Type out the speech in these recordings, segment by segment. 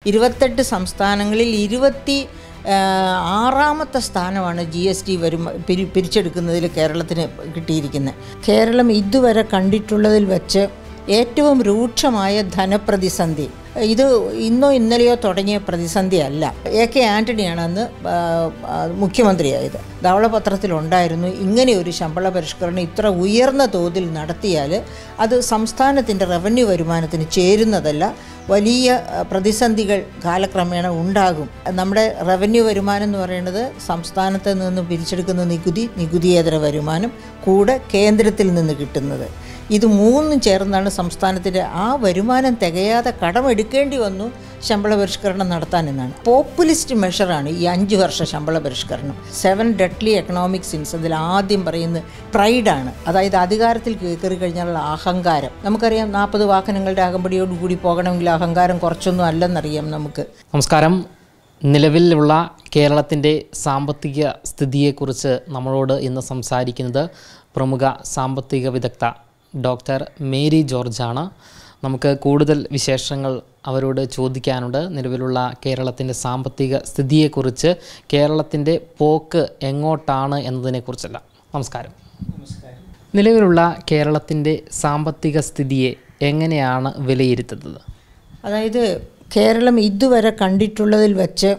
ഇരുപത്തെട്ട് സംസ്ഥാനങ്ങളിൽ ഇരുപത്തി ആ, ആറാമത്തെ സ്ഥാനമാണ് ജി എസ് ടി വരും പിരി പിരിച്ചെടുക്കുന്നതിൽ കേരളത്തിന് കിട്ടിയിരിക്കുന്നത് കേരളം ഇതുവരെ കണ്ടിട്ടുള്ളതിൽ വെച്ച് ഏറ്റവും രൂക്ഷമായ ധനപ്രതിസന്ധി ഇത് ഇന്നോ ഇന്നലെയോ തുടങ്ങിയ പ്രതിസന്ധി അല്ല എ കെ ആൻ്റണിയാണ് അന്ന് ആ, ആ, മുഖ്യമന്ത്രിയായത് ധവളപത്രത്തിലുണ്ടായിരുന്നു ഇങ്ങനെ ഒരു ശമ്പള പരിഷ്കരണം ഇത്ര ഉയർന്ന തോതിൽ നടത്തിയാൽ അത് സംസ്ഥാനത്തിൻ്റെ റവന്യൂ വരുമാനത്തിന് ചേരുന്നതല്ല വലിയ ആ, പ്രതിസന്ധികൾ കാലക്രമേണ ഉണ്ടാകും നമ്മുടെ റവന്യൂ വരുമാനം എന്ന് പറയുന്നത് സംസ്ഥാനത്ത് നിന്ന് പിരിച്ചെടുക്കുന്ന നികുതി നികുതിയേതര വരുമാനം കൂടെ കേന്ദ്രത്തിൽ നിന്ന് കിട്ടുന്നത് ഇത് മൂന്നും ചേർന്നാണ് സംസ്ഥാനത്തിൻ്റെ ആ വരുമാനം തികയാതെ കടമെടുക്കേണ്ടി വന്നു ശമ്പള പരിഷ്കരണം നടത്താനെന്നാണ് പോപ്പുലിസ്റ്റ് മെഷറാണ് ഈ അഞ്ച് വർഷ ശമ്പള പരിഷ്കരണം സെവൻ ഡെഡ്ലി എക്കണോമിക് സിൻസ് അതിൽ ആദ്യം പറയുന്നത് പ്രൈഡാണ് അതായത് അധികാരത്തിൽ കയറി കഴിഞ്ഞാലുള്ള അഹങ്കാരം നമുക്കറിയാം നാൽപ്പത് വാഹനങ്ങളുടെ അകമ്പടിയോടുകൂടി പോകണമെങ്കിൽ അഹങ്കാരം കുറച്ചൊന്നും അല്ലെന്നറിയാം നമുക്ക് നമസ്കാരം നിലവിലുള്ള കേരളത്തിൻ്റെ സാമ്പത്തിക സ്ഥിതിയെക്കുറിച്ച് നമ്മളോട് ഇന്ന് സംസാരിക്കുന്നത് പ്രമുഖ സാമ്പത്തിക വിദഗ്ധ ഡോക്ടർ മേരി ജോർജാണ് നമുക്ക് കൂടുതൽ വിശേഷങ്ങൾ അവരോട് ചോദിക്കാനുണ്ട് നിലവിലുള്ള കേരളത്തിൻ്റെ സാമ്പത്തിക സ്ഥിതിയെക്കുറിച്ച് കേരളത്തിൻ്റെ പോക്ക് എങ്ങോട്ടാണ് എന്നതിനെക്കുറിച്ചല്ല നമസ്കാരം നിലവിലുള്ള കേരളത്തിൻ്റെ സാമ്പത്തിക സ്ഥിതിയെ എങ്ങനെയാണ് വിലയിരുത്തുന്നത് അതായത് കേരളം ഇതുവരെ കണ്ടിട്ടുള്ളതിൽ വെച്ച്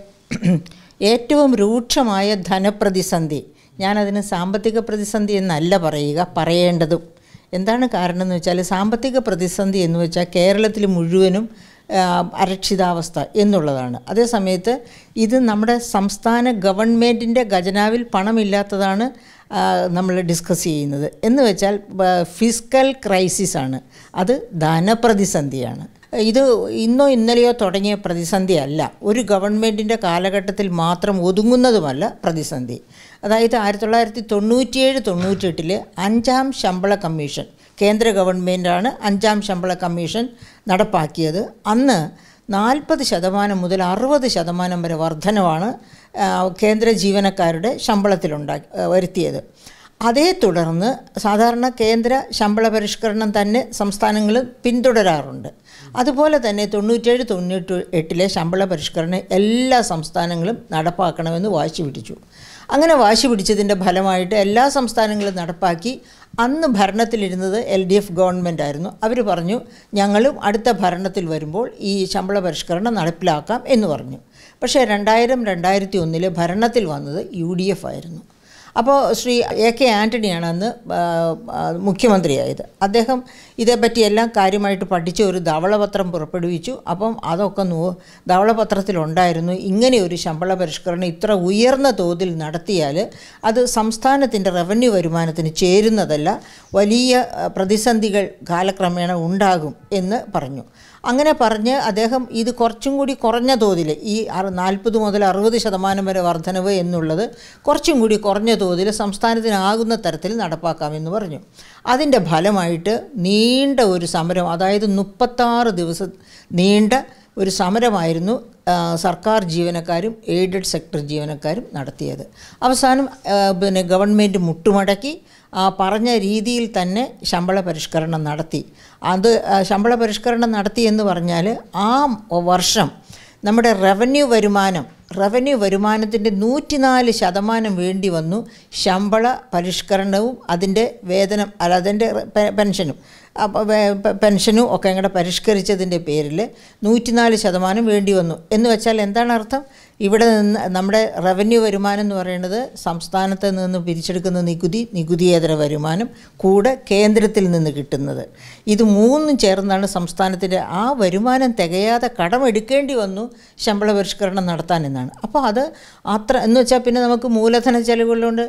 ഏറ്റവും രൂക്ഷമായ ധനപ്രതിസന്ധി ഞാനതിന് സാമ്പത്തിക പ്രതിസന്ധി എന്നല്ല പറയുക പറയേണ്ടതും എന്താണ് കാരണം എന്ന് വെച്ചാൽ സാമ്പത്തിക പ്രതിസന്ധി എന്ന് വെച്ചാൽ കേരളത്തിൽ മുഴുവനും ആ, അരക്ഷിതാവസ്ഥ എന്നുള്ളതാണ് അതേസമയത്ത് ഇത് നമ്മുടെ സംസ്ഥാന ഗവൺമെൻറ്റിൻ്റെ ഖജനാവിൽ പണമില്ലാത്തതാണ് ആ, നമ്മൾ ഡിസ്കസ് ചെയ്യുന്നത് എന്ന് വെച്ചാൽ ഫിസിക്കൽ ക്രൈസിസ് ആണ് അത് ധനപ്രതിസന്ധിയാണ് ഇത് ഇന്നോ ഇന്നലെയോ തുടങ്ങിയ പ്രതിസന്ധി അല്ല ഒരു ഗവൺമെൻറ്റിൻ്റെ കാലഘട്ടത്തിൽ മാത്രം ഒതുങ്ങുന്നതുമല്ല പ്രതിസന്ധി അതായത് ആയിരത്തി തൊള്ളായിരത്തി തൊണ്ണൂറ്റിയേഴ് തൊണ്ണൂറ്റെട്ടിൽ അഞ്ചാം ശമ്പള കമ്മീഷൻ കേന്ദ്ര ഗവൺമെൻറ്റാണ് അഞ്ചാം ശമ്പള കമ്മീഷൻ നടപ്പാക്കിയത് അന്ന് നാൽപ്പത് ശതമാനം മുതൽ അറുപത് ശതമാനം വരെ വർധനവാണ് ആ, കേന്ദ്ര ജീവനക്കാരുടെ ശമ്പളത്തിലുണ്ടാക്കി വരുത്തിയത് അതേ തുടർന്ന് സാധാരണ കേന്ദ്ര ശമ്പള പരിഷ്കരണം തന്നെ സംസ്ഥാനങ്ങൾ പിന്തുടരാറുണ്ട് അതുപോലെ തന്നെ തൊണ്ണൂറ്റേഴ് തൊണ്ണൂറ്റി എട്ടിലെ ശമ്പള പരിഷ്കരണം എല്ലാ സംസ്ഥാനങ്ങളും നടപ്പാക്കണമെന്ന് വാശി പിടിച്ചു അങ്ങനെ വാശി പിടിച്ചതിൻ്റെ ഫലമായിട്ട് എല്ലാ സംസ്ഥാനങ്ങളും നടപ്പാക്കി അന്ന് ഭരണത്തിലിരുന്നത് എൽ ഡി എഫ് ഗവൺമെൻറ് ആയിരുന്നു അവർ പറഞ്ഞു ഞങ്ങളും അടുത്ത ഭരണത്തിൽ വരുമ്പോൾ ഈ ശമ്പള പരിഷ്കരണം നടപ്പിലാക്കാം എന്ന് പറഞ്ഞു പക്ഷേ രണ്ടായിരം രണ്ടായിരത്തി ഒന്നിൽ ഭരണത്തിൽ വന്നത് യു ഡി എഫ് ആയിരുന്നു അപ്പോൾ ശ്രീ എ കെ ആൻ്റണിയാണ് അന്ന് ആ, ആ, മുഖ്യമന്ത്രിയായത് അദ്ദേഹം ഇതേപ്പറ്റി എല്ലാം കാര്യമായിട്ട് പഠിച്ച് ഒരു ധവളപത്രം പുറപ്പെടുവിച്ചു അപ്പം അതൊക്കെ നോ ധവളപത്രത്തിലുണ്ടായിരുന്നു ഇങ്ങനെ ഒരു ശമ്പള പരിഷ്കരണം ഇത്ര ഉയർന്ന തോതിൽ നടത്തിയാൽ അത് സംസ്ഥാനത്തിൻ്റെ റവന്യൂ വരുമാനത്തിന് ചേരുന്നതല്ല വലിയ ആ, പ്രതിസന്ധികൾ കാലക്രമേണ ഉണ്ടാകും എന്ന് പറഞ്ഞു അങ്ങനെ പറഞ്ഞ് അദ്ദേഹം ഇത് കുറച്ചും കൂടി കുറഞ്ഞ തോതിൽ ഈ നാൽപ്പത് മുതൽ അറുപത് ശതമാനം വരെ വർധനവ് എന്നുള്ളത് കുറച്ചും കൂടി കുറഞ്ഞ തോതിൽ സംസ്ഥാനത്തിനാകുന്ന തരത്തിൽ നടപ്പാക്കാമെന്ന് പറഞ്ഞു അതിൻ്റെ ഫലമായിട്ട് നീണ്ട ഒരു സമരം അതായത് മുപ്പത്താറ് ദിവസം നീണ്ട ഒരു സമരമായിരുന്നു ആ, സർക്കാർ ജീവനക്കാരും എയ്ഡഡ് സെക്ടർ ജീവനക്കാരും നടത്തിയത് അവസാനം ആ, പിന്നെ ഗവൺമെൻറ് മുട്ടുമടക്കി ആ പറഞ്ഞ രീതിയിൽ തന്നെ ശമ്പള പരിഷ്കരണം നടത്തി അത് ആ, ശമ്പള പരിഷ്കരണം നടത്തി എന്ന് പറഞ്ഞാൽ ആ വർഷം നമ്മുടെ റവന്യൂ വരുമാനം റവന്യൂ വരുമാനത്തിൻ്റെ നൂറ്റിനാല് ശതമാനം വേണ്ടി വന്നു ശമ്പള പരിഷ്കരണവും അതിൻ്റെ വേതനം അല്ല അതിൻ്റെ പെ- പെൻഷനും അപ്പോൾ വേ- പെ- പെൻഷനും ഒക്കെ കൂടെ പരിഷ്കരിച്ചതിൻ്റെ പേരിൽ നൂറ്റിനാല് ശതമാനം വേണ്ടി വന്നു എന്ന് വെച്ചാൽ എന്താണ് അർത്ഥം ഇവിടെ നിന്ന് നമ്മുടെ റവന്യൂ വരുമാനം എന്ന് പറയുന്നത് സംസ്ഥാനത്ത് നിന്ന് പിരിച്ചെടുക്കുന്ന നികുതി നികുതിയേതര വരുമാനം കൂടെ കേന്ദ്രത്തിൽ നിന്ന് കിട്ടുന്നത് ഇത് മൂന്നും ചേർന്നാണ് സംസ്ഥാനത്തിൻ്റെ ആ വരുമാനം തികയാതെ കടമെടുക്കേണ്ടി വന്നു ശമ്പള പരിഷ്കരണം നടത്താൻ എന്നാണ് അപ്പോൾ അത് അത്ര എന്ന് വെച്ചാൽ പിന്നെ നമുക്ക് മൂലധന ചെലവുകളുണ്ട്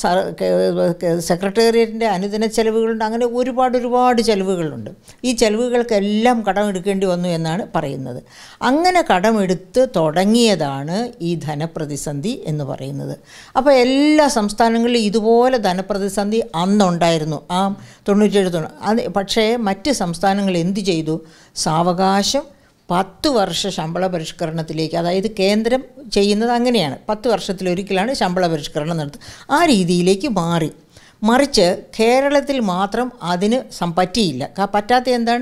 സെക്രട്ടേറിയറ്റിൻ്റെ അനുദിന ചെലവുകളുണ്ട് അങ്ങനെ ഒരുപാട് ഒരുപാട് ചെലവുകളുണ്ട് ഈ ചെലവുകൾക്കെല്ലാം കടമെടുക്കേണ്ടി വന്നു എന്നാണ് പറയുന്നത് അങ്ങനെ കടമെടുത്ത് തുടങ്ങിയതാണ് ഈ ധനപ്രതിസന്ധി എന്ന് പറയുന്നത് അപ്പോൾ എല്ലാ സംസ്ഥാനങ്ങളിലും ഇതുപോലെ ധനപ്രതിസന്ധി അന്നുണ്ടായിരുന്നു ആ തൊണ്ണൂറ്റേഴ് തൊണ്ണൂ അത് പക്ഷേ മറ്റ് സംസ്ഥാനങ്ങൾ എന്ത് ചെയ്തു സാവകാശം പത്ത് വർഷ ശമ്പള പരിഷ്കരണത്തിലേക്ക് അതായത് കേന്ദ്രം ചെയ്യുന്നത് അങ്ങനെയാണ് പത്ത് വർഷത്തിലൊരിക്കലാണ് ശമ്പള പരിഷ്കരണം നടത്തുക ആ രീതിയിലേക്ക് മാറി മറിച്ച് കേരളത്തിൽ മാത്രം അതിന് സം പറ്റിയില്ല ക- പറ്റാത്ത എന്താണ്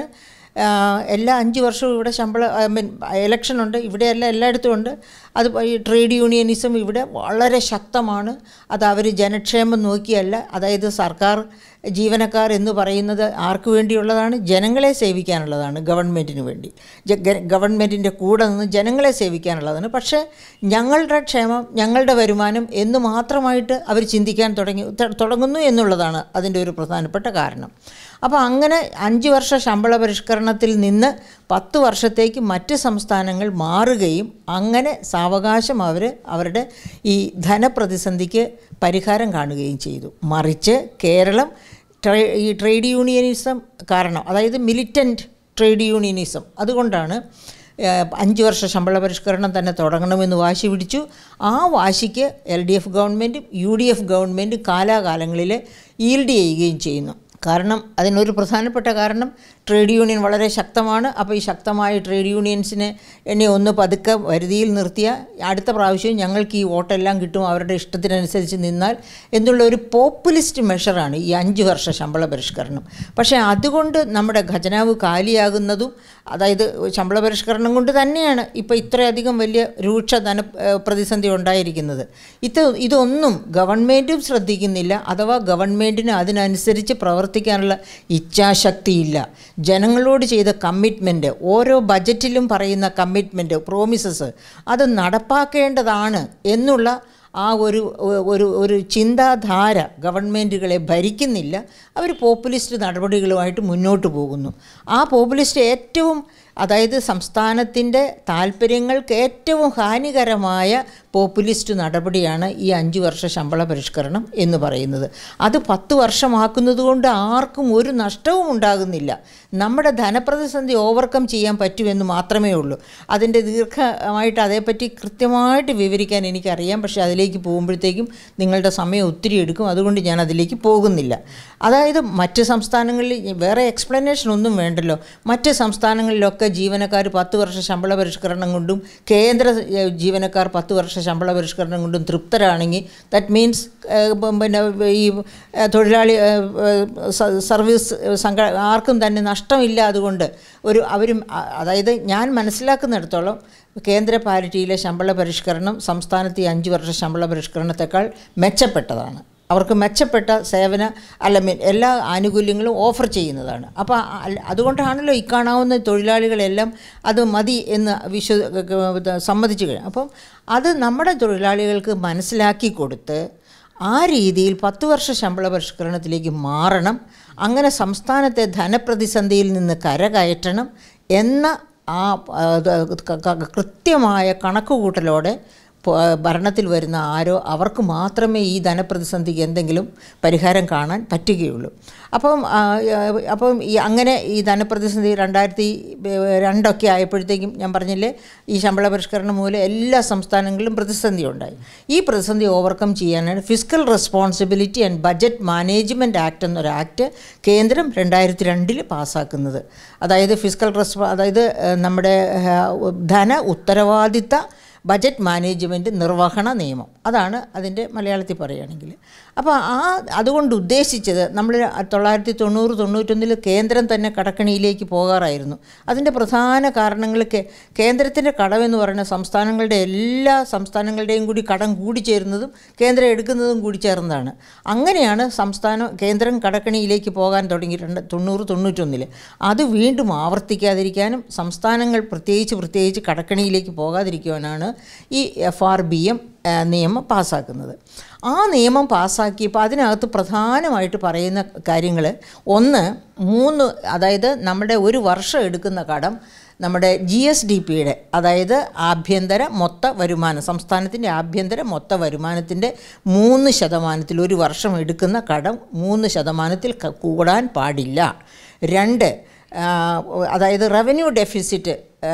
എല്ലാ അഞ്ച് വർഷവും ഇവിടെ ശമ്പളം ഐ മീൻ ഇലക്ഷനുണ്ട് ഇവിടെയല്ല എല്ലായിടത്തും ഉണ്ട് അത് ഈ ട്രേഡ് യൂണിയനിസം ഇവിടെ വളരെ ശക്തമാണ് അത് അവർ ജനക്ഷേമം നോക്കിയല്ല അതായത് സർക്കാർ ജീവനക്കാർ എന്ന് പറയുന്നത് ആർക്ക് വേണ്ടിയുള്ളതാണ് ജനങ്ങളെ സേവിക്കാനുള്ളതാണ് ഗവൺമെൻറ്റിന് വേണ്ടി ഗവൺമെൻറ്റിൻ്റെ കൂടെ നിന്ന് ജനങ്ങളെ സേവിക്കാനുള്ളതാണ് പക്ഷേ ഞങ്ങളുടെ ക്ഷേമം ഞങ്ങളുടെ വരുമാനം എന്ന് മാത്രമായിട്ട് അവർ ചിന്തിക്കാൻ തുടങ്ങി ത- തുടങ്ങുന്നു എന്നുള്ളതാണ് അതിൻ്റെ ഒരു പ്രധാനപ്പെട്ട കാരണം അപ്പോൾ അങ്ങനെ അഞ്ച് വർഷ ശമ്പള പരിഷ്കരണത്തിൽ നിന്ന് പത്ത് വർഷത്തേക്ക് മറ്റ് സംസ്ഥാനങ്ങൾ മാറുകയും അങ്ങനെ സാവകാശം അവർ അവരുടെ ഈ ധനപ്രതിസന്ധിക്ക് പരിഹാരം കാണുകയും ചെയ്തു മറിച്ച് കേരളം ട്രേ ഈ ട്രേഡ് യൂണിയനിസം കാരണം അതായത് മിലിറ്റൻറ്റ് ട്രേഡ് യൂണിയനിസം അതുകൊണ്ടാണ് ഏഹ്, അഞ്ച് വർഷ ശമ്പള പരിഷ്കരണം തന്നെ തുടങ്ങണമെന്ന് വാശി പിടിച്ചു ആ വാശിക്ക് എൽ ഡി എഫ് ഗവൺമെൻറ്റും യു ഡി എഫ് ഗവൺമെൻറ്റും കാലാകാലങ്ങളിൽ ഈൽഡ് ചെയ്യുകയും ചെയ്യുന്നു കാരണം അതിനൊരു പ്രധാനപ്പെട്ട കാരണം ട്രേഡ് യൂണിയൻ വളരെ ശക്തമാണ് അപ്പോൾ ഈ ശക്തമായ ട്രേഡ് യൂണിയൻസിനെ എന്നെ ഒന്ന് പതുക്കെ വരുതിയിൽ നിർത്തിയ അടുത്ത പ്രാവശ്യം ഞങ്ങൾക്ക് ഈ വോട്ടെല്ലാം കിട്ടും അവരുടെ ഇഷ്ടത്തിനനുസരിച്ച് നിന്നാൽ എന്നുള്ള ഒരു പോപ്പുലിസ്റ്റ് മെഷറാണ് ഈ അഞ്ച് വർഷ ശമ്പള പരിഷ്കരണം പക്ഷേ അതുകൊണ്ട് നമ്മുടെ ഖജനാവ് കാലിയാകുന്നതും അതായത് ശമ്പള പരിഷ്കരണം കൊണ്ട് തന്നെയാണ് ഇപ്പോൾ ഇത്രയധികം വലിയ രൂക്ഷ ധന ഏഹ് പ്രതിസന്ധി ഉണ്ടായിരിക്കുന്നത് ഇത് ഇതൊന്നും ഗവൺമെൻറ്റും ശ്രദ്ധിക്കുന്നില്ല അഥവാ ഗവൺമെൻറ്റിന് അതിനനുസരിച്ച് പ്രവർത്തിക്കാനുള്ള ഇച്ഛാശക്തിയില്ല ജനങ്ങളോട് ചെയ്ത കമ്മിറ്റ്മെൻറ്റ് ഓരോ ബജറ്റിലും പറയുന്ന കമ്മിറ്റ്മെൻറ്റ് പ്രോമിസസ് അത് നടപ്പാക്കേണ്ടതാണ് എന്നുള്ള ആ ഒരു ഒരു ഒരു ചിന്താധാര ഗവൺമെൻറ്റുകളെ ഭരിക്കുന്നില്ല അവർ പോപ്പുലിസ്റ്റ് നടപടികളുമായിട്ട് മുന്നോട്ട് പോകുന്നു ആ പോപ്പുലിസ്റ്റ് ഏറ്റവും അതായത് സംസ്ഥാനത്തിൻ്റെ താല്പര്യങ്ങൾക്ക് ഏറ്റവും ഹാനികരമായ പോപ്പുലിസ്റ്റ് നടപടിയാണ് ഈ അഞ്ച് വർഷ ശമ്പള പരിഷ്കരണം എന്ന് പറയുന്നത് അത് പത്ത് വർഷമാക്കുന്നത് കൊണ്ട് ആർക്കും ഒരു നഷ്ടവും ഉണ്ടാകുന്നില്ല നമ്മുടെ ധനപ്രതിസന്ധി ഓവർകം ചെയ്യാൻ പറ്റുമെന്ന് മാത്രമേ ഉള്ളൂ അതിൻ്റെ ദീർഘമായിട്ട് അതേപ്പറ്റി കൃത്യമായിട്ട് വിവരിക്കാൻ എനിക്കറിയാം പക്ഷേ അതിലേക്ക് പോകുമ്പോഴത്തേക്കും നിങ്ങളുടെ സമയം ഒത്തിരി എടുക്കും അതുകൊണ്ട് ഞാൻ അതിലേക്ക് പോകുന്നില്ല അതായത് മറ്റ് സംസ്ഥാനങ്ങളിൽ വേറെ എക്സ്പ്ലനേഷൻ ഒന്നും വേണ്ടല്ലോ മറ്റ് സംസ്ഥാനങ്ങളിലൊക്കെ ജീവനക്കാർ പത്ത് വർഷ ശമ്പള പരിഷ്കരണം കൊണ്ടും കേന്ദ്ര ഏഹ്, ജീവനക്കാർ പത്ത് വർഷ ശമ്പള പരിഷ്കരണം കൊണ്ടും തൃപ്തരാണെങ്കിൽ ദാറ്റ് മീൻസ് പിന്നെ ഈ ഏഹ്, തൊഴിലാളി ഏഹ്, ഏഹ്, സ- സർവീസ് സംഘ ആർക്കും തന്നെ നഷ്ടമില്ല അതുകൊണ്ട് ഒരു അവരും അ- അതായത് ഞാൻ മനസ്സിലാക്കുന്നിടത്തോളം കേന്ദ്ര പാരിറ്റിയിലെ ശമ്പള പരിഷ്കരണം സംസ്ഥാനത്തെ ഈ അഞ്ച് വർഷ ശമ്പള പരിഷ്കരണത്തെക്കാൾ മെച്ചപ്പെട്ടതാണ് അവർക്ക് മെച്ചപ്പെട്ട സേവന അല്ല മീൻ എല്ലാ ആനുകൂല്യങ്ങളും ഓഫർ ചെയ്യുന്നതാണ് അപ്പോൾ അല്ല- അതുകൊണ്ടാണല്ലോ ഇക്കാണാവുന്ന തൊഴിലാളികളെല്ലാം അത് മതി എന്ന് വിശ്വ ഇത് സമ്മതിച്ചു കഴിഞ്ഞു അപ്പം അത് നമ്മുടെ തൊഴിലാളികൾക്ക് മനസ്സിലാക്കി കൊടുത്ത് ആ രീതിയിൽ പത്ത് വർഷ ശമ്പള പരിഷ്കരണത്തിലേക്ക് മാറണം അങ്ങനെ സംസ്ഥാനത്തെ ധനപ്രതിസന്ധിയിൽ നിന്ന് കരകയറ്റണം എന്ന ആ ആ, ഇത് ക- ക- കൃത്യമായ കണക്കുകൂട്ടലോടെ പ- ഭരണത്തിൽ വരുന്ന ആരോ അവർക്ക് മാത്രമേ ഈ ധനപ്രതിസന്ധിക്ക് എന്തെങ്കിലും പരിഹാരം കാണാൻ പറ്റുകയുള്ളൂ അപ്പം ആ, ആ, അപ്പം ഈ അങ്ങനെ ഈ ധനപ്രതിസന്ധി രണ്ടായിരത്തി രണ്ടൊക്കെ ആയപ്പോഴത്തേക്കും ഞാൻ പറഞ്ഞില്ലേ ഈ ശമ്പള പരിഷ്കരണം മൂലം എല്ലാ സംസ്ഥാനങ്ങളിലും പ്രതിസന്ധി ഉണ്ടായി ഈ പ്രതിസന്ധി ഓവർകം ചെയ്യാനാണ് physical responsibility and budget management act എന്നൊരു ആക്ട് കേന്ദ്രം രണ്ടായിരത്തി രണ്ടിൽ പാസ്സാക്കുന്നത് അതായത് ഫിസിക്കൽ റെസ്പോ അതായത് ഏഹ്, നമ്മുടെ ഏഹ്, ധന ഉത്തരവാദിത്ത ബജറ്റ് മാനേജ്മെൻറ്റ് നിർവഹണ നിയമം അതാണ് അതിൻ്റെ മലയാളത്തിൽ പറയുകയാണെങ്കിൽ അപ്പോൾ ആ അതുകൊണ്ട് ഉദ്ദേശിച്ചത് നമ്മൾ തൊള്ളായിരത്തി തൊണ്ണൂറ് തൊണ്ണൂറ്റൊന്നിൽ കേന്ദ്രം തന്നെ കടക്കണിയിലേക്ക് പോകാറായിരുന്നു അതിൻ്റെ പ്രധാന കാരണങ്ങൾ കേ- കേന്ദ്രത്തിൻ്റെ കടമെന്ന് പറയുന്നത് സംസ്ഥാനങ്ങളുടെ എല്ലാ സംസ്ഥാനങ്ങളുടെയും കൂടി കടം കൂടിച്ചേരുന്നതും കേന്ദ്രം എടുക്കുന്നതും കൂടി ചേർന്നതാണ് അങ്ങനെയാണ് സംസ്ഥാനം കേന്ദ്രം കടക്കണിയിലേക്ക് പോകാൻ തുടങ്ങിയിട്ടുണ്ട് തൊണ്ണൂറ് തൊണ്ണൂറ്റൊന്നിൽ അത് വീണ്ടും ആവർത്തിക്കാതിരിക്കാനും സംസ്ഥാനങ്ങൾ പ്രത്യേകിച്ച് പ്രത്യേകിച്ച് കടക്കണിയിലേക്ക് പോകാതിരിക്കുവാനാണ് ഈ എഫ് ആർ ബി എം നിയമം പാസ്സാക്കുന്നത് ആ നിയമം പാസ്സാക്കിയപ്പോൾ അതിനകത്ത് പ്രധാനമായിട്ട് പറയുന്ന കാര്യങ്ങൾ ഒന്ന് മൂന്ന് അതായത് നമ്മുടെ ഒരു വർഷം എടുക്കുന്ന കടം നമ്മുടെ ജി എസ് ഡി പിയുടെ അതായത് ആഭ്യന്തര മൊത്ത വരുമാനം സംസ്ഥാനത്തിൻ്റെ ആഭ്യന്തര മൊത്ത വരുമാനത്തിൻ്റെ മൂന്ന് ശതമാനത്തിൽ ഒരു വർഷം എടുക്കുന്ന കടം മൂന്ന് ശതമാനത്തിൽ ക- കൂടാൻ പാടില്ല രണ്ട് ആ, അതായത് റവന്യൂ ഡെഫിസിറ്റ്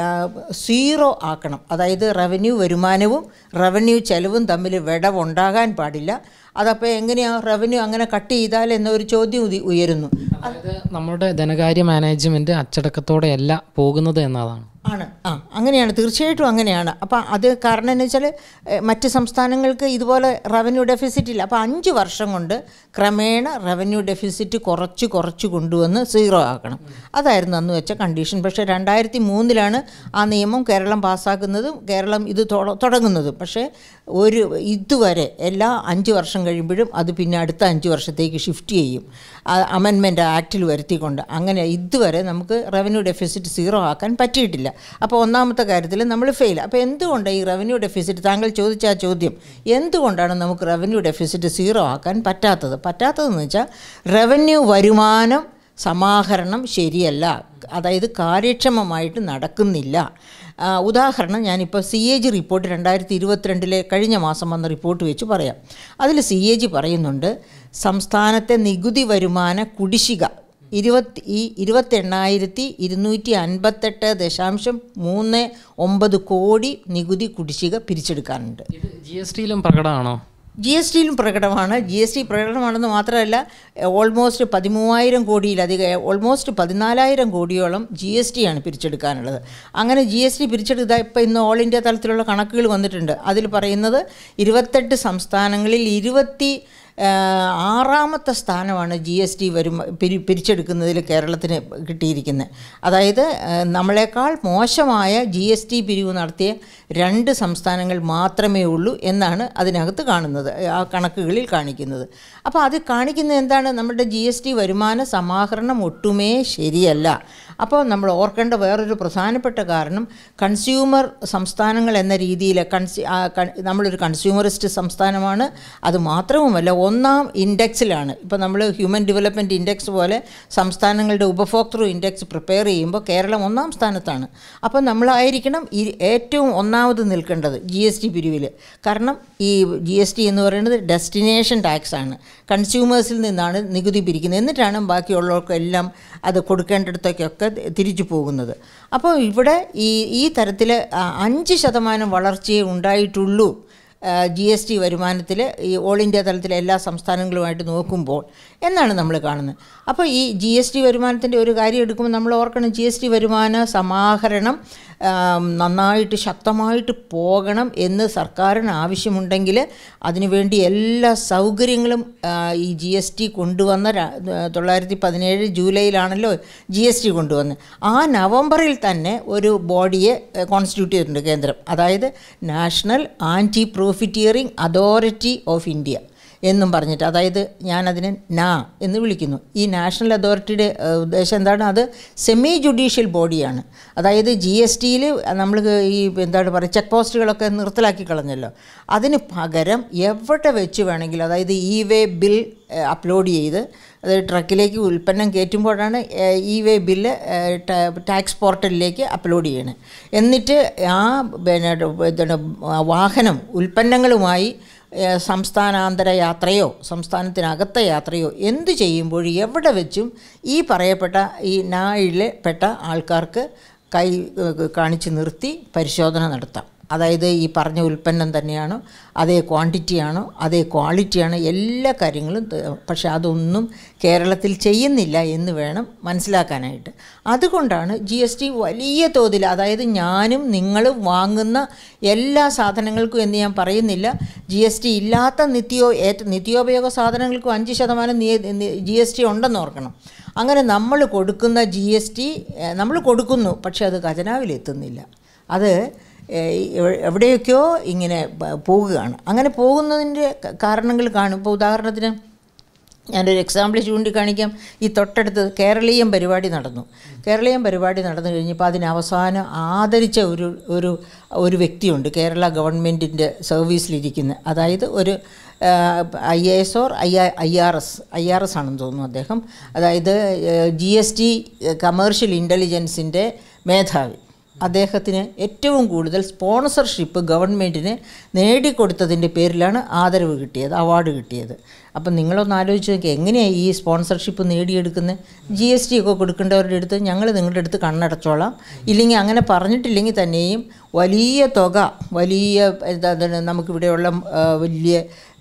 സീറോ ആക്കണം അതായത് റവന്യൂ വരുമാനവും റവന്യൂ ചെലവും തമ്മിൽ വിടവുണ്ടാകാൻ പാടില്ല അതപ്പോൾ എങ്ങനെയാണ് റവന്യൂ അങ്ങനെ കട്ട് ചെയ്താൽ എന്നൊരു ചോദ്യം ഉതി- ഉയരുന്നു അതായത് നമ്മുടെ ധനകാര്യ മാനേജ്മെൻറ്റ് അച്ചടക്കത്തോടെയല്ല പോകുന്നത് എന്നതാണ് ആണ് ആ അങ്ങനെയാണ് തീർച്ചയായിട്ടും അങ്ങനെയാണ് അപ്പം അത് കാരണം എന്ന് വെച്ചാൽ എഹ്, മറ്റ് സംസ്ഥാനങ്ങൾക്ക് ഇതുപോലെ റവന്യൂ ഡെഫിസിറ്റ് ഇല്ല അപ്പോൾ അഞ്ച് വർഷം കൊണ്ട് ക്രമേണ റവന്യൂ ഡെഫിസിറ്റ് കുറച്ച് കുറച്ച് കൊണ്ടുവന്ന് സീറോ ആക്കണം അതായിരുന്നു അന്ന് വെച്ച കണ്ടീഷൻ പക്ഷേ രണ്ടായിരത്തി മൂന്നിലാണ് ആ നിയമം കേരളം പാസ്സാക്കുന്നതും കേരളം ഇത് തൊട- തുടങ്ങുന്നതും പക്ഷേ ഒരു ഇതുവരെ എല്ലാ അഞ്ച് വർഷം കഴിയുമ്പോഴും അത് പിന്നെ അടുത്ത അഞ്ച് വർഷത്തേക്ക് ഷിഫ്റ്റ് ചെയ്യും അമെൻമെൻറ്റ് ആക്റ്റിൽ വരുത്തിക്കൊണ്ട് അങ്ങനെ ഇതുവരെ നമുക്ക് റവന്യൂ ഡെഫിസിറ്റ് സീറോ ആക്കാൻ പറ്റിയിട്ടില്ല അപ്പോൾ ഒന്നാമത്തെ കാര്യത്തിൽ നമ്മൾ ഫെയിൽ അപ്പോൾ എന്തുകൊണ്ട് ഈ റവന്യൂ ഡെഫിസിറ്റ് താങ്കൾ ചോദിച്ച ആ ചോദ്യം എന്തുകൊണ്ടാണ് നമുക്ക് റവന്യൂ ഡെഫിസിറ്റ് സീറോ ആക്കാൻ പറ്റാത്തത് പറ്റാത്തതെന്ന് വെച്ചാൽ റവന്യൂ വരുമാനം സമാഹരണം ശരിയല്ല അതായത് കാര്യക്ഷമമായിട്ട് നടക്കുന്നില്ല ആ, ഉദാഹരണം ഞാനിപ്പോൾ സി എ ജി റിപ്പോർട്ട് രണ്ടായിരത്തി ഇരുപത്തിരണ്ടിലെ കഴിഞ്ഞ മാസം വന്ന റിപ്പോർട്ട് വെച്ച് പറയാം അതിൽ സി എ ജി പറയുന്നുണ്ട് സംസ്ഥാനത്തെ നികുതി വരുമാന കുടിശ്ശിക ഇരുപത്തി ഈ ഇരുപത്തെണ്ണായിരത്തി ഇരുന്നൂറ്റി അൻപത്തെട്ട് ദശാംശം മൂന്ന് ഒമ്പത് കോടി നികുതി കുടിശ്ശിക പിരിച്ചെടുക്കാനുണ്ട് ഇത് ജി എസ് ടിയിലും പ്രകടമാണോ ജി എസ് ടിയിലും പ്രകടമാണ് ജി എസ് ടി പ്രകടമാണെന്ന് മാത്രമല്ല ഓൾമോസ്റ്റ് പതിമൂവായിരം കോടിയിലധികം ഓൾമോസ്റ്റ് പതിനാലായിരം കോടിയോളം ജി എസ് ടി ആണ് പിരിച്ചെടുക്കാനുള്ളത് അങ്ങനെ ജി എസ് ടി പിരിച്ചെടുത്താൽ ഇപ്പോൾ ഇന്ന് ഓൾ ഇന്ത്യ തലത്തിലുള്ള കണക്കുകൾ വന്നിട്ടുണ്ട് അതിൽ പറയുന്നത് ഇരുപത്തെട്ട് സംസ്ഥാനങ്ങളിൽ ഇരുപത്തി ആ, ആറാമത്തെ സ്ഥാനമാണ് ജി എസ് ടി വരും പിരി പിരിച്ചെടുക്കുന്നതിൽ കേരളത്തിന് കിട്ടിയിരിക്കുന്നത് അതായത് ആ, നമ്മളെക്കാൾ മോശമായ ജി എസ് ടി പിരിവ് നടത്തിയ രണ്ട് സംസ്ഥാനങ്ങൾ മാത്രമേ ഉള്ളൂ എന്നാണ് അതിനകത്ത് കാണുന്നത് ആ കണക്കുകളിൽ കാണിക്കുന്നത് അപ്പോൾ അത് കാണിക്കുന്നത് എന്താണ് നമ്മുടെ ജി എസ് ടി വരുമാന സമാഹരണം ഒട്ടുമേ ശരിയല്ല അപ്പോൾ നമ്മൾ ഓർക്കേണ്ട വേറൊരു പ്രധാനപ്പെട്ട കാരണം കൺസ്യൂമർ സംസ്ഥാനങ്ങൾ എന്ന രീതിയിൽ കൺസ്യൂ ആ, കൺ- നമ്മളൊരു കൺസ്യൂമറിസ്റ്റ് സംസ്ഥാനമാണ് അത് മാത്രവുമല്ല ഒന്നാം ഇൻഡെക്സിലാണ് ഇപ്പോൾ നമ്മൾ ഹ്യൂമൻ ഡെവലപ്മെൻറ്റ് ഇൻഡെക്സ് പോലെ സംസ്ഥാനങ്ങളുടെ ഉപഭോക്തൃ ഇൻഡെക്സ് പ്രിപ്പയർ ചെയ്യുമ്പോൾ കേരളം ഒന്നാം സ്ഥാനത്താണ് അപ്പോൾ നമ്മളായിരിക്കണം ഈ ഏറ്റവും ഒന്നാമത് നിൽക്കേണ്ടത് ജി എസ് ടി പിരിവിൽ കാരണം ഈ ജി എസ് ടി എന്ന് പറയുന്നത് ഡെസ്റ്റിനേഷൻ ടാക്സ് ആണ് കൺസ്യൂമേഴ്സിൽ നിന്നാണ് നികുതി പിരിക്കുന്നത് എന്നിട്ടാണ് ബാക്കിയുള്ളവർക്കെല്ലാം അത് കൊടുക്കേണ്ടിടത്തേക്കൊക്കെ തിരിച്ചു പോകുന്നത് അപ്പോൾ ഇവിടെ ഈ ഈ തരത്തിൽ അഞ്ച് ശതമാനം വളർച്ചയേ ഉണ്ടായിട്ടുള്ളൂ ജി എസ് ടി വരുമാനത്തിൽ ഈ ഓൾ ഇന്ത്യ തലത്തിലെ എല്ലാ സംസ്ഥാനങ്ങളുമായിട്ട് നോക്കുമ്പോൾ എന്നാണ് നമ്മൾ കാണുന്നത് അപ്പോൾ ഈ ജി എസ് ടി വരുമാനത്തിൻ്റെ ഒരു കാര്യം എടുക്കുമ്പോൾ നമ്മൾ ഓർക്കണം ജി എസ് ടി വരുമാന സമാഹരണം ആം, നന്നായിട്ട് ശക്തമായിട്ട് പോകണം എന്ന് സർക്കാരിന് ആവശ്യമുണ്ടെങ്കിൽ അതിനുവേണ്ടി എല്ലാ സൗകര്യങ്ങളും ആ, ഈ ജി എസ് ടി കൊണ്ടുവന്ന ര- തൊള്ളായിരത്തി പതിനേഴ് ജൂലൈയിലാണല്ലോ ജി എസ് ടി കൊണ്ടുവന്നത് ആ നവംബറിൽ തന്നെ ഒരു ബോഡിയെ കോൺസ്റ്റിറ്റ്യൂട്ട് ചെയ്തിട്ടുണ്ട് കേന്ദ്രം അതായത് national anti profiteering authority of India എന്നും പറഞ്ഞിട്ട് അതായത് ഞാനതിനെ നാ എന്ന് വിളിക്കുന്നു ഈ നാഷണൽ അതോറിറ്റിയുടെ ഏഹ്, ഉദ്ദേശം എന്താണ് അത് സെമി ജുഡീഷ്യൽ ബോഡിയാണ് അതായത് ജി എസ് ടിയിൽ നമ്മൾ ഈ എന്താണ് പറയുക ചെക്ക് പോസ്റ്റുകളൊക്കെ നിർത്തലാക്കി കളഞ്ഞല്ലോ അതിന് പകരം എവിടെ വെച്ച് വേണമെങ്കിലും അതായത് ഇ വേ ബിൽ ഏഹ്, അപ്ലോഡ് ചെയ്ത് അത് ട്രക്കിലേക്ക് ഉൽപ്പന്നം കയറ്റുമ്പോഴാണ് ഏഹ്, ഇ വേ ബില്ല് ഏഹ്, ടാ- ടാക്സ് പോർട്ടലിലേക്ക് അപ്ലോഡ് ചെയ്യണേ എന്നിട്ട് ആ പിന്നെ എന്താണ് വാഹനം ഉൽപ്പന്നങ്ങളുമായി ഏഹ് സംസ്ഥാനാന്തര യാത്രയോ സംസ്ഥാനത്തിനകത്തെ യാത്രയോ എന്ത് ചെയ്യുമ്പോഴും എവിടെ വെച്ചും ഈ പറയപ്പെട്ട ഈ നായിലെ പെട്ട ആൾക്കാർക്ക് കൈ ഏഹ് കാണിച്ച് നിർത്തി പരിശോധന നടത്താം അതായത് ഈ പറഞ്ഞ ഉൽപ്പന്നം തന്നെയാണോ അതേ ക്വാണ്ടിറ്റിയാണോ അതേ ക്വാളിറ്റിയാണോ എല്ലാ കാര്യങ്ങളും ത- പക്ഷെ അതൊന്നും കേരളത്തിൽ ചെയ്യുന്നില്ല എന്ന് വേണം മനസ്സിലാക്കാനായിട്ട് അതുകൊണ്ടാണ് ജി എസ് ടി വലിയ തോതിൽ അതായത് ഞാനും നിങ്ങളും വാങ്ങുന്ന എല്ലാ സാധനങ്ങൾക്കും എന്ന് ഞാൻ പറയുന്നില്ല ജി എസ് ടി ഇല്ലാത്ത നിത്യോ ഏറ്റ നിത്യോപയോഗ സാധനങ്ങൾക്കും അഞ്ച് ശതമാനം ജി എസ് ടി ഉണ്ടെന്ന് ഓർക്കണം അങ്ങനെ നമ്മൾ കൊടുക്കുന്ന ജി എസ് ടി നമ്മൾ കൊടുക്കുന്നു പക്ഷെ അത് ഖജനാവിലെത്തുന്നില്ല അത് ഏഹ്, എവ- എവിടെയൊക്കെയോ ഇങ്ങനെ പ- പോകുകയാണ് അങ്ങനെ പോകുന്നതിൻ്റെ ക- കാരണങ്ങൾ കാണും ഇപ്പോൾ ഉദാഹരണത്തിന് ഞാനൊരു എക്സാമ്പിൾ ചൂണ്ടിക്കാണിക്കാം ഈ തൊട്ടടുത്ത് കേരളീയം പരിപാടി നടന്നു കേരളീയം പരിപാടി നടന്നു കഴിഞ്ഞപ്പോൾ അതിന് അവസാനം ആദരിച്ച ഒരു ഒരു ഒരു വ്യക്തിയുണ്ട് കേരള ഗവൺമെൻറ്റിൻ്റെ സർവീസിലിരിക്കുന്ന അതായത് ഒരു I A S or I I R S I R S ആണെന്ന് തോന്നുന്നു അദ്ദേഹം അതായത് ജി എസ് ടി കമേഴ്ഷ്യൽ ഇൻ്റലിജൻസിൻ്റെ മേധാവി അദ്ദേഹത്തിന് ഏറ്റവും കൂടുതൽ സ്പോൺസർഷിപ്പ് ഗവൺമെൻറ്റിന് നേടിക്കൊടുത്തതിൻ്റെ പേരിലാണ് ആദരവ് കിട്ടിയത് അവാർഡ് കിട്ടിയത് അപ്പം നിങ്ങളൊന്ന് ആലോചിച്ച് നോക്കി എങ്ങനെയാണ് ഈ സ്പോൺസർഷിപ്പ് നേടിയെടുക്കുന്നത് ജി എസ് ടി ഒക്കെ കൊടുക്കേണ്ടവരുടെ അടുത്ത് ഞങ്ങൾ നിങ്ങളുടെ അടുത്ത് കണ്ണടച്ചോളാം ഇല്ലെങ്കിൽ അങ്ങനെ പറഞ്ഞിട്ടില്ലെങ്കിൽ തന്നെയും വലിയ തുക വലിയ എന്താണ് നമുക്കിവിടെയുള്ള ആ, വലിയ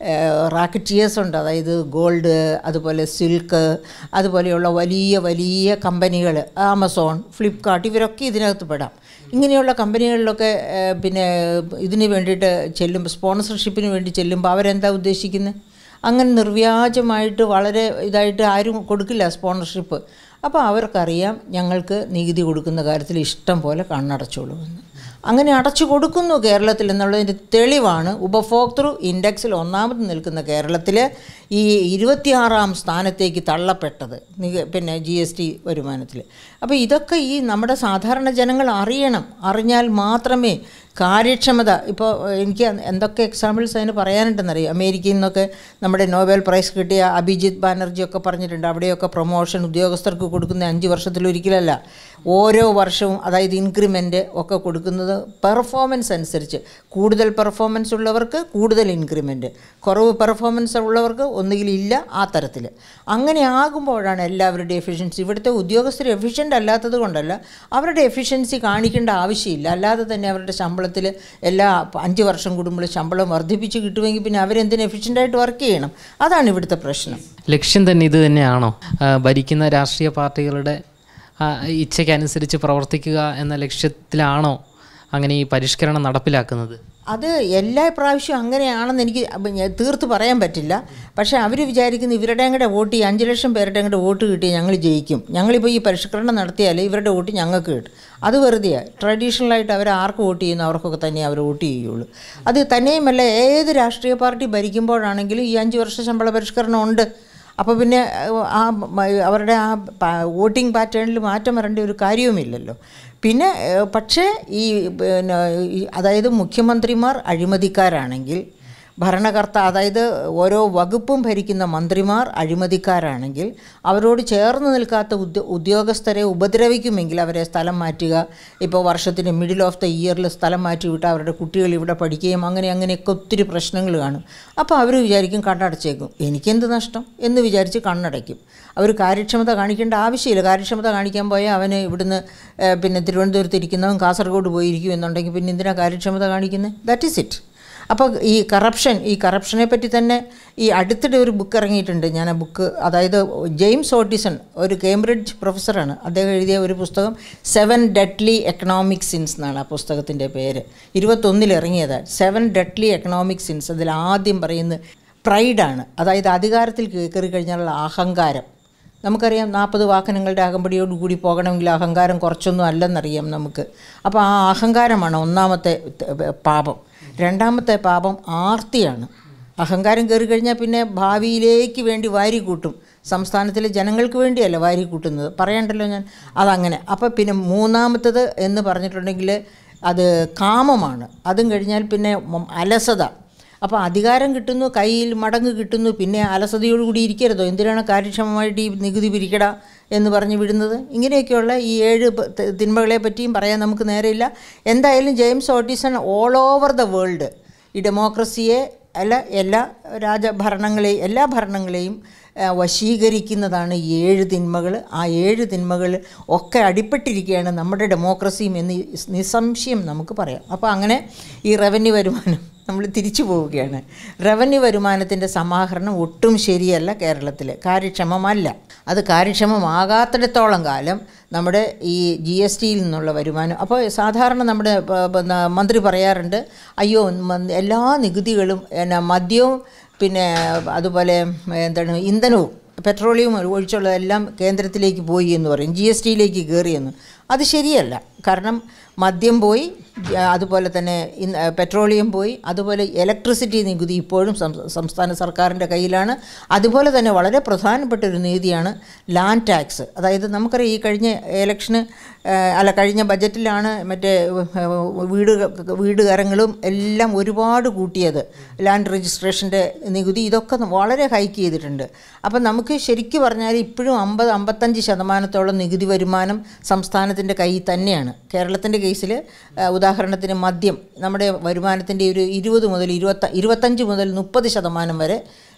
റാക്കറ്റിയേഴ്സ് ഉണ്ട് അതായത് ഗോൾഡ് അതുപോലെ സിൽക്ക് അതുപോലെയുള്ള വലിയ വലിയ കമ്പനികൾ ആമസോൺ ഫ്ലിപ്കാർട്ട് ഇവരൊക്കെ ഇതിനകത്ത് പെടാം ഇങ്ങനെയുള്ള കമ്പനികളിലൊക്കെ ഏഹ്, പിന്നെ ഇതിന് വേണ്ടിയിട്ട് ചെല്ലുമ്പോൾ സ്പോൺസർഷിപ്പിന് വേണ്ടി ചെല്ലുമ്പോൾ അവരെന്താ ഉദ്ദേശിക്കുന്നത് അങ്ങനെ നിർവ്യാജമായിട്ട് വളരെ ഇതായിട്ട് ആരും കൊടുക്കില്ല സ്പോൺസർഷിപ്പ് അപ്പോൾ അവർക്കറിയാം ഞങ്ങൾക്ക് നികുതി കൊടുക്കുന്ന കാര്യത്തിൽ ഇഷ്ടം പോലെ കണ്ണടച്ചോളൂ എന്ന് അങ്ങനെ അടച്ചു കൊടുക്കുന്നു കേരളത്തിൽ എന്നുള്ളതിൻ്റെ തെളിവാണ് ഉപഭോക്തൃ ഇൻഡെക്സിൽ ഒന്നാമത് നിൽക്കുന്ന കേരളത്തിൽ ഈ ഇരുപത്തിയാറാം സ്ഥാനത്തേക്ക് തള്ളപ്പെട്ടത് നിക- പിന്നെ ജി എസ് ടി വരുമാനത്തിൽ അപ്പോൾ ഇതൊക്കെ ഈ നമ്മുടെ സാധാരണ ജനങ്ങൾ അറിയണം അറിഞ്ഞാൽ മാത്രമേ കാര്യക്ഷമത ഇപ്പോൾ എനിക്ക് എന്തൊക്കെ എക്സാമ്പിൾസ് അതിന് പറയാനുണ്ടെന്നറിയാം അമേരിക്കയിൽ നിന്നൊക്കെ നമ്മുടെ നോബൽ പ്രൈസ് കിട്ടിയ അഭിജിത്ത് ബാനർജി ഒക്കെ പറഞ്ഞിട്ടുണ്ട് അവിടെയൊക്കെ പ്രൊമോഷൻ ഉദ്യോഗസ്ഥർക്ക് കൊടുക്കുന്ന അഞ്ച് വർഷത്തിലൊരിക്കലല്ല ഓരോ വർഷവും അതായത് ഇൻക്രിമെൻ്റ് ഒക്കെ കൊടുക്കുന്നത് പെർഫോമൻസ് അനുസരിച്ച് കൂടുതൽ പെർഫോമൻസ് ഉള്ളവർക്ക് കൂടുതൽ ഇൻക്രിമെൻറ്റ് കുറവ് പെർഫോമൻസ് ഉള്ളവർക്ക് ഒന്നുകിൽ ഇല്ല ആ തരത്തിൽ അങ്ങനെ ആകുമ്പോഴാണ് എല്ലാവരുടെയും എഫിഷ്യൻസി ഇവിടുത്തെ ഉദ്യോഗസ്ഥർ എഫിഷ്യൻ്റ് അല്ലാത്തത് കൊണ്ടല്ല അവരുടെ എഫിഷ്യൻസി കാണിക്കേണ്ട ആവശ്യമില്ല അല്ലാതെ തന്നെ അവരുടെ ശമ്പളത്തിൽ എല്ലാ അഞ്ച് വർഷം കൂടുമ്പോൾ ശമ്പളം വർദ്ധിപ്പിച്ച് കിട്ടുമെങ്കിൽ പിന്നെ അവരെന്തിന് എഫിഷ്യൻ്റായിട്ട് വർക്ക് ചെയ്യണം അതാണ് ഇവിടുത്തെ പ്രശ്നം ലക്ഷ്യം തന്നെ ഇത് തന്നെയാണോ ആ, ഭരിക്കുന്ന രാഷ്ട്രീയ പാർട്ടികളുടെ ആ, ഇച്ഛയ്ക്കനുസരിച്ച് പ്രവർത്തിക്കുക എന്ന ലക്ഷ്യത്തിലാണോ അങ്ങനെ ഈ പരിഷ്കരണം നടപ്പിലാക്കുന്നത് അത് എല്ലാ പ്രാവശ്യവും അങ്ങനെയാണെന്ന് എനിക്ക് അപ്പൊ ഞാൻ തീർത്ത് പറയാൻ പറ്റില്ല പക്ഷേ അവർ വിചാരിക്കുന്നു ഇവരുടെ കൂടെ വോട്ട് ഈ അഞ്ച് ലക്ഷം പേരുടെ കൂടെ വോട്ട് കിട്ടി ഞങ്ങൾ ജയിക്കും ഞങ്ങളിപ്പോൾ ഈ പരിഷ്കരണം നടത്തിയാൽ ഇവരുടെ വോട്ട് ഞങ്ങൾക്ക് കിട്ടും അത് വെറുതെയാണ് ട്രഡീഷണലായിട്ട് അവർ ആർക്ക് വോട്ട് ചെയ്യുന്നു അവർക്കൊക്കെ തന്നെ അവർ വോട്ട് ചെയ്യുള്ളൂ അത് തന്നെയുമല്ല ഏത് രാഷ്ട്രീയ പാർട്ടി ഭരിക്കുമ്പോഴാണെങ്കിലും ഈ അഞ്ച് വർഷ ശമ്പള പരിഷ്കരണം ഉണ്ട് അപ്പോൾ പിന്നെ ഏഹ്, ആ മ- അവരുടെ ആ പ- വോട്ടിംഗ് പാറ്റേണിൽ മാറ്റം വരേണ്ട ഒരു കാര്യവുമില്ലല്ലോ പിന്നെ ഏഹ്, പക്ഷേ ഈ പിന്നെ ഈ അതായത് മുഖ്യമന്ത്രിമാർ അഴിമതിക്കാരാണെങ്കിൽ ഭരണകർത്ത അതായത് ഓരോ വകുപ്പും ഭരിക്കുന്ന മന്ത്രിമാർ അഴിമതിക്കാരാണെങ്കിൽ അവരോട് ചേർന്ന് നിൽക്കാത്ത ഉദ്യോ ഉദ്യോഗസ്ഥരെ ഉപദ്രവിക്കുമെങ്കിൽ അവരെ സ്ഥലം മാറ്റുക ഇപ്പോൾ വർഷത്തിന് മിഡിൽ ഓഫ് ദ ഇയറിൽ സ്ഥലം മാറ്റി വിട്ട് അവരുടെ കുട്ടികൾ ഇവിടെ പഠിക്കുകയും അങ്ങനെ അങ്ങനെയൊക്കെ ഒത്തിരി പ്രശ്നങ്ങൾ കാണും അപ്പോൾ അവർ വിചാരിക്കും കണ്ണടച്ചേക്കും എനിക്കെന്ത് നഷ്ടം എന്ന് വിചാരിച്ച് കണ്ണടയ്ക്കും അവർ കാര്യക്ഷമത കാണിക്കേണ്ട ആവശ്യമില്ല കാര്യക്ഷമത കാണിക്കാൻ പോയാൽ അവന് ഇവിടുന്ന് ഏഹ്, പിന്നെ തിരുവനന്തപുരത്ത് ഇരിക്കുന്നവൻ കാസർഗോഡ് പോയിരിക്കും എന്നുണ്ടെങ്കിൽ പിന്നെ എന്തിനാണ് കാര്യക്ഷമത കാണിക്കുന്നത് ദാറ്റ് ഈസ് ഇറ്റ് അപ്പോൾ ഈ കറപ്ഷൻ ഈ കറപ്ഷനെ പറ്റി തന്നെ ഈ അടുത്തിടെ ഒരു ബുക്ക് ഇറങ്ങിയിട്ടുണ്ട് ഞാൻ ആ ബുക്ക് അതായത് ജെയിംസ് ഓട്ടിസൺ ഒരു കേംബ്രിഡ്ജ് പ്രൊഫസറാണ് അദ്ദേഹം എഴുതിയ ഒരു പുസ്തകം സെവൻ ഡെഡ്ലി എക്കണോമിക് സിൻസ് എന്നാണ് ആ പുസ്തകത്തിൻ്റെ പേര് ഇരുപത്തൊന്നിൽ ഇറങ്ങിയതാണ് സെവൻ ഡെഡ്ലി എക്കണോമിക് സിൻസ് അതിൽ ആദ്യം പറയുന്നത് പ്രൈഡാണ് അതായത് അധികാരത്തിൽ കയറി കഴിഞ്ഞാലുള്ള അഹങ്കാരം നമുക്കറിയാം നാൽപ്പത് വാഹനങ്ങളുടെ അകമ്പടിയോട് കൂടി പോകണമെങ്കിൽ അഹങ്കാരം കുറച്ചൊന്നും അല്ലെന്നറിയാം നമുക്ക് അപ്പോൾ ആ അഹങ്കാരമാണ് ഒന്നാമത്തെ ത- പാപം രണ്ടാമത്തെ പാപം ആർത്തിയാണ് അഹങ്കാരം കയറി കഴിഞ്ഞാൽ പിന്നെ ഭാവിയിലേക്ക് വേണ്ടി വാരി കൂട്ടും സംസ്ഥാനത്തിലെ ജനങ്ങൾക്ക് വേണ്ടിയല്ല വാരി കൂട്ടുന്നത് പറയണ്ടല്ലോ ഞാൻ അതങ്ങനെ അപ്പോൾ പിന്നെ മൂന്നാമത്തത് എന്ന് പറഞ്ഞിട്ടുണ്ടെങ്കിൽ അത് കാമമാണ് അതും കഴിഞ്ഞാൽ പിന്നെ മ- അലസത അപ്പോൾ അധികാരം കിട്ടുന്നു കയ്യിൽ മടങ്ങ് കിട്ടുന്നു പിന്നെ അലസതയോടുകൂടി ഇരിക്കരുതോ എന്തിനാണ് കാര്യക്ഷമമായിട്ട് ഈ നികുതി പിരിക്കട എന്ന് പറഞ്ഞ് വിടുന്നത് ഇങ്ങനെയൊക്കെയുള്ള ഈ ഏഴ് പ- ത- തിന്മകളെ പറ്റിയും പറയാൻ നമുക്ക് നേരെയില്ല എന്തായാലും James Ottison all over the world ഈ ഡെമോക്രസിയെ അല്ല എല്ലാ രാജഭരണങ്ങളെയും എല്ലാ ഭരണങ്ങളെയും ആ, വശീകരിക്കുന്നതാണ് ഈ ഏഴ് തിന്മകൾ ആ ഏഴ് തിന്മകൾ ഒക്കെ അടിപ്പെട്ടിരിക്കുകയാണ് നമ്മുടെ ഡെമോക്രസിയും എന്ന് നിസ്സംശയം നമുക്ക് പറയാം അപ്പോൾ അങ്ങനെ ഈ റവന്യൂ വരുമാനം നമ്മൾ തിരിച്ചു പോവുകയാണ് റവന്യൂ വരുമാനത്തിൻ്റെ സമാഹരണം ഒട്ടും ശരിയല്ല കേരളത്തിൽ കാര്യക്ഷമമല്ല അത് കാര്യക്ഷമമാകാത്തിടത്തോളം കാലം നമ്മുടെ ഈ ജി എസ് ടിയിൽ നിന്നുള്ള വരുമാനം അപ്പോൾ സാധാരണ നമ്മുടെ പ- പ- ന- മന്ത്രി പറയാറുണ്ട് അയ്യോ മ- എല്ലാ നികുതികളും എന്നാ മദ്യവും പിന്നെ അതുപോലെ എന്താണ് ഇന്ധനവും പെട്രോളിയം ഒഴിച്ചുള്ളതെല്ലാം കേന്ദ്രത്തിലേക്ക് പോയി എന്ന് പറയും ജി എസ് ടിയിലേക്ക് കയറിയെന്ന് അത് ശരിയല്ല കാരണം മദ്യം പോയി ജ- അതുപോലെ തന്നെ ഇൻ- പെട്രോളിയം പോയി അതുപോലെ ഇലക്ട്രിസിറ്റി നികുതി ഇപ്പോഴും സം- സംസ്ഥാന സർക്കാരിൻ്റെ കയ്യിലാണ് അതുപോലെ തന്നെ വളരെ പ്രധാനപ്പെട്ട ഒരു നീതിയാണ് ലാൻഡ് ടാക്സ് അതായത് നമുക്കറിയാം ഈ കഴിഞ്ഞ ഇലക്ഷന് അല്ല കഴിഞ്ഞ ബജറ്റിലാണ് മറ്റേ ഏഹ്, വീട് വീടുകരങ്ങളും എല്ലാം ഒരുപാട് കൂട്ടിയത് ലാൻഡ് രജിസ്ട്രേഷൻ്റെ നികുതി ഇതൊക്കെ വളരെ ഹൈക്ക് ചെയ്തിട്ടുണ്ട് അപ്പം നമുക്ക് ശരിക്കും പറഞ്ഞാൽ ഇപ്പോഴും അമ്പത് അമ്പത്തഞ്ച് ശതമാനത്തോളം നികുതി വരുമാനം സംസ്ഥാനത്തിൻ്റെ കയ്യിൽ തന്നെയാണ് കേരളത്തിൻ്റെ കേസിൽ ഉദാഹരണത്തിന് മദ്യം നമ്മുടെ വരുമാനത്തിൻ്റെ ഒരു ഇരുപത് മുതൽ ഇരുപത്ത ഇരുപത്തഞ്ച് മുതൽ മുപ്പത് ശതമാനം വരെ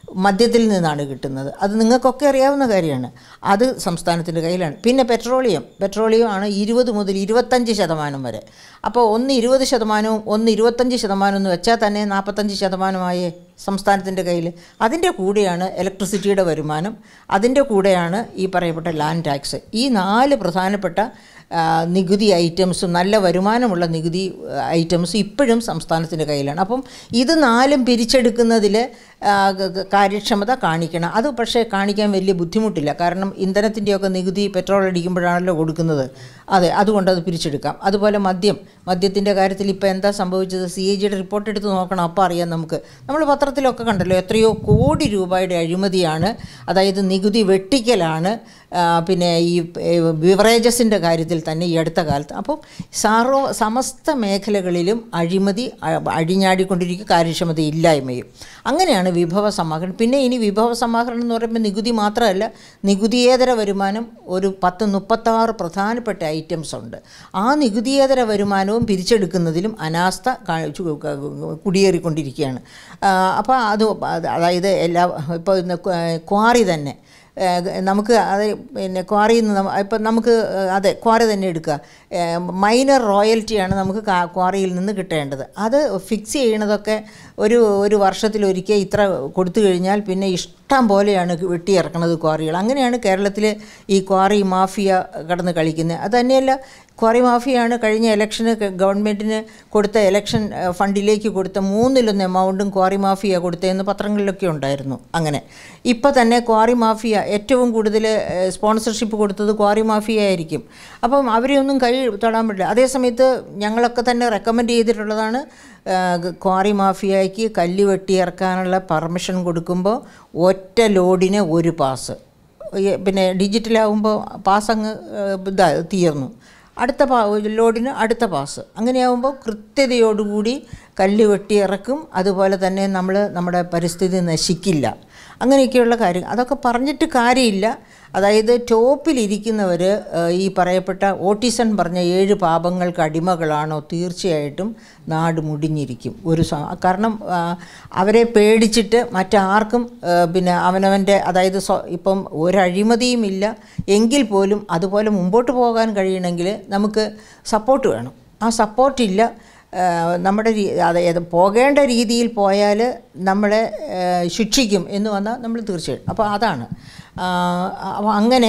മദ്യത്തിൽ നിന്നാണ് കിട്ടുന്നത് അത് നിങ്ങൾക്കൊക്കെ അറിയാവുന്ന കാര്യമാണ് അത് സംസ്ഥാനത്തിൻ്റെ കയ്യിലാണ് പിന്നെ പെട്രോളിയം പെട്രോളിയം ആണ് ഇരുപത് മുതൽ ഇരുപത്തഞ്ച് ശതമാനം വരെ അപ്പോൾ ഒന്ന് ഇരുപത് ശതമാനവും ഒന്ന് ഇരുപത്തഞ്ച് ശതമാനം എന്ന് വെച്ചാൽ തന്നെ നാൽപ്പത്തഞ്ച് ശതമാനമായി സംസ്ഥാനത്തിൻ്റെ കയ്യിൽ അതിൻ്റെ കൂടെയാണ് ഇലക്ട്രിസിറ്റിയുടെ വരുമാനം അതിൻ്റെ കൂടെയാണ് ഈ പറയപ്പെട്ട ലാൻഡ് ടാക്സ് ഈ നാല് പ്രധാനപ്പെട്ട ആ, നികുതി ഐറ്റംസും നല്ല വരുമാനമുള്ള നികുതി ഐറ്റംസ് ഇപ്പോഴും സംസ്ഥാനത്തിൻ്റെ കയ്യിലാണ് അപ്പം ഇത് നാലും പിരിച്ചെടുക്കുന്നതിൽ ആ, ഗ- ഗ- കാര്യക്ഷമത കാണിക്കണം അത് പക്ഷേ കാണിക്കാൻ വലിയ ബുദ്ധിമുട്ടില്ല കാരണം ഇന്ധനത്തിൻ്റെയൊക്കെ നികുതി പെട്രോൾ അടിക്കുമ്പോഴാണല്ലോ കൊടുക്കുന്നത് അതെ അതുകൊണ്ട് അത് പിരിച്ചെടുക്കാം അതുപോലെ മദ്യം മദ്യത്തിൻ്റെ കാര്യത്തിൽ ഇപ്പോൾ എന്താ സംഭവിച്ചത് സി എ ജിയുടെ റിപ്പോർട്ട് എടുത്ത് നോക്കണം അപ്പോൾ അറിയാം നമുക്ക് നമ്മൾ പത്രത്തിലൊക്കെ കണ്ടല്ലോ എത്രയോ കോടി രൂപയുടെ അഴിമതിയാണ് അതായത് നികുതി വെട്ടിക്കലാണ് ആ, പിന്നെ ഈ ബിവറേജസിൻ്റെ കാര്യത്തിൽ തന്നെ ഈ അടുത്ത കാലത്ത് അപ്പോൾ സാറോ സമസ്ത മേഖലകളിലും അഴിമതി അ- അഴിഞ്ഞാടിക്കൊണ്ടിരിക്കുക കാര്യക്ഷമത ഇല്ലായ്മയും അങ്ങനെയാണ് വിഭവ സമാഹരണം പിന്നെ ഇനി വിഭവ സമാഹരണം എന്ന് പറയുമ്പോൾ നികുതി മാത്രമല്ല നികുതിയേതര വരുമാനം ഒരു പത്ത് മുപ്പത്താറ് പ്രധാനപ്പെട്ട ഐറ്റംസ് ഉണ്ട് ആ നികുതിയേതര വരുമാനവും പിരിച്ചെടുക്കുന്നതിലും അനാസ്ഥ കാ- ചു- ക- കുടിയേറിക്കൊണ്ടിരിക്കുകയാണ് അപ്പോൾ അത് അതായത് എല്ലാ ഇപ്പോൾ ഇന്ന് ക്വാറി തന്നെ ഏഹ് നമുക്ക് അത് പിന്നെ ക്വാറിയിൽ നിന്ന് നമ്മ- ഇപ്പം നമുക്ക് ഏഹ് അതെ ക്വാറി തന്നെ എടുക്കുക ഏഹ് മൈനർ റോയൽറ്റിയാണ് നമുക്ക് കാ- ക്വാറിയിൽ നിന്ന് കിട്ടേണ്ടത് അത് ഫിക്സ് ചെയ്യണതൊക്കെ ഒരു ഒരു വർഷത്തിലൊരിക്കൽ ഇത്ര കൊടുത്തു കഴിഞ്ഞാൽ പിന്നെ ഇഷ്ടം പോലെയാണ് വെട്ടിയിറക്കണത് ക്വാറികൾ അങ്ങനെയാണ് കേരളത്തിൽ ഈ ക്വാറി മാഫിയ കടന്ന് കളിക്കുന്നത് അത് തന്നെയല്ല ക്വാറി മാഫിയാണ് കഴിഞ്ഞ ഇലക്ഷന് ഗവൺമെൻറ്റിന് കൊടുത്ത ഇലക്ഷൻ ഏഹ്, ഫണ്ടിലേക്ക് കൊടുത്ത മൂന്നിലൊന്ന് എമൗണ്ടും ക്വാറി മാഫിയ കൊടുത്തതെന്ന് പത്രങ്ങളിലൊക്കെ ഉണ്ടായിരുന്നു അങ്ങനെ ഇപ്പോൾ തന്നെ ക്വാറി മാഫിയ ഏറ്റവും കൂടുതൽ ഏഹ്, സ്പോൺസർഷിപ്പ് കൊടുത്തത് ക്വാറി മാഫിയ ആയിരിക്കും അപ്പം അവരെ ഒന്നും കൈ തൊടാൻ പറ്റില്ല അതേസമയത്ത് ഞങ്ങളൊക്കെ തന്നെ റെക്കമെൻഡ് ചെയ്തിട്ടുള്ളതാണ് ഏഹ്, ക്വാറി മാഫിയയ്ക്ക് കല്ല് വെട്ടിയിറക്കാനുള്ള പെർമിഷൻ കൊടുക്കുമ്പോൾ ഒറ്റ ലോഡിന് ഒരു പാസ് ഈ പിന്നെ ഡിജിറ്റലാകുമ്പോൾ പാസ് അങ്ങ് ഏഹ്, ഇതാ തീർന്നു അടുത്ത പാ ലോഡിന് അടുത്ത പാസ് അങ്ങനെയാകുമ്പോൾ കൃത്യതയോടുകൂടി കല്ല് വെട്ടിയിറക്കും അതുപോലെ തന്നെ നമ്മൾ നമ്മുടെ പരിസ്ഥിതി നശിക്കില്ല അങ്ങനെയൊക്കെയുള്ള കാര്യം അതൊക്കെ പറഞ്ഞിട്ട് കാര്യമില്ല അതായത് ടോപ്പിലിരിക്കുന്നവർ ഈ പറയപ്പെട്ട ഓട്ടിസൺ പറഞ്ഞ ഏഴ് പാപങ്ങൾക്ക് അടിമകളാണോ തീർച്ചയായിട്ടും നാട് മുടിഞ്ഞിരിക്കും ഒരു സ കാരണം ആ, അവരെ പേടിച്ചിട്ട് മറ്റാർക്കും ആ, പിന്നെ അവനവൻ്റെ അതായത് സ്വ ഇപ്പം ഒരഴിമതിയുമില്ല എങ്കിൽ പോലും അതുപോലെ മുമ്പോട്ട് പോകാൻ കഴിയണമെങ്കിൽ നമുക്ക് സപ്പോർട്ട് വേണം ആ സപ്പോർട്ടില്ല ഏഹ് നമ്മുടെ രീ- അതായത് പോകേണ്ട രീതിയിൽ പോയാൽ നമ്മളെ ഏഹ് ശിക്ഷിക്കും എന്ന് വന്നാൽ നമ്മൾ തീർച്ചയായും അപ്പോൾ അതാണ് ആഹ് അപ്പോൾ അങ്ങനെ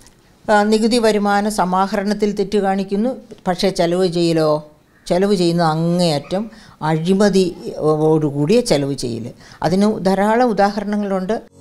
ആഹ് നികുതി വരുമാന സമാഹരണത്തിൽ തെറ്റ് കാണിക്കുന്നു പക്ഷേ ചെലവ് ചെയ്യലോ ചെലവ് ചെയ്യുന്നത് അങ്ങേയറ്റം അഴിമതിയോടുകൂടിയ ചെലവ് ചെയ്യൽ അതിന് ധാരാളം ഉദാഹരണങ്ങളുണ്ട്